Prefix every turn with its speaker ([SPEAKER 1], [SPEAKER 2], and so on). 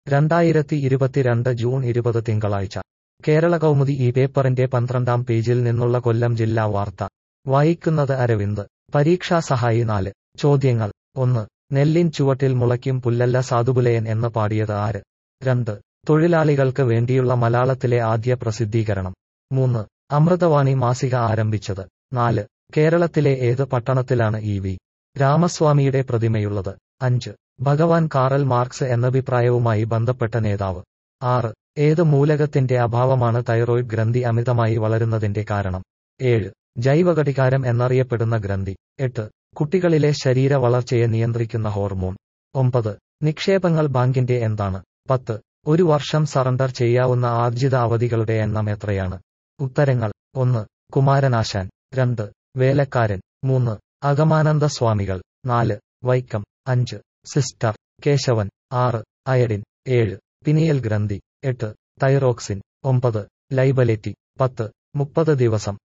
[SPEAKER 1] രണ്ടായിരത്തി ഇരുപത്തിരണ്ട് ജൂൺ ഇരുപത് തിങ്കളാഴ്ച കേരള കൗമുദി ഈ പേപ്പറിന്റെ പന്ത്രണ്ടാം പേജിൽ നിന്നുള്ള കൊല്ലം ജില്ലാ വാർത്ത വായിക്കുന്നത് അരവിന്ദ് പരീക്ഷാ സഹായി നാല് ചോദ്യങ്ങൾ ഒന്ന് നെല്ലിൻ ചുവട്ടിൽ മുളയ്ക്കും പുല്ലല്ല സാധുപുലയൻ എന്ന് പാടിയത് ആര് രണ്ട് തൊഴിലാളികൾക്ക് വേണ്ടിയുള്ള മലയാളത്തിലെ ആദ്യ പ്രസിദ്ധീകരണം മൂന്ന് അമൃതവാണി മാസിക ആരംഭിച്ചത് നാല് കേരളത്തിലെ ഏത് പട്ടണത്തിലാണ് ഇ വി രാമസ്വാമിയുടെ പ്രതിമയുള്ളത് അഞ്ച് ഭഗവാൻ കാറൽ മാർക്സ് എന്നഭിപ്രായവുമായി ബന്ധപ്പെട്ട നേതാവ് ആറ് ഏത് മൂലകത്തിന്റെ അഭാവമാണ് തൈറോയ്ഡ് ഗ്രന്ഥി അമിതമായി വളരുന്നതിന്റെ കാരണം ഏഴ് ജൈവഘടികാരം എന്നറിയപ്പെടുന്ന ഗ്രന്ഥി എട്ട് കുട്ടികളിലെ ശരീര വളർച്ചയെ നിയന്ത്രിക്കുന്ന ഹോർമോൺ ഒമ്പത് നിക്ഷേപങ്ങൾ ബാങ്കിന്റെ എന്താണ് പത്ത് ഒരു വർഷം സറണ്ടർ ചെയ്യാവുന്ന ആർജിത അവധികളുടെ എണ്ണം എത്രയാണ് ഉത്തരങ്ങൾ ഒന്ന് കുമാരനാശാൻ രണ്ട് വേലക്കാരൻ മൂന്ന് അഗമാനന്ദ സ്വാമികൾ നാല് വൈക്കം അഞ്ച് സിസ്റ്റർ കേശവൻ ആറ് അയഡിൻ ഏഴ് പിനിയൽ ഗ്രന്ഥി എട്ട് തൈറോക്സിൻ ഒമ്പത് ലൈബലിറ്റി പത്ത് മുപ്പത് ദിവസം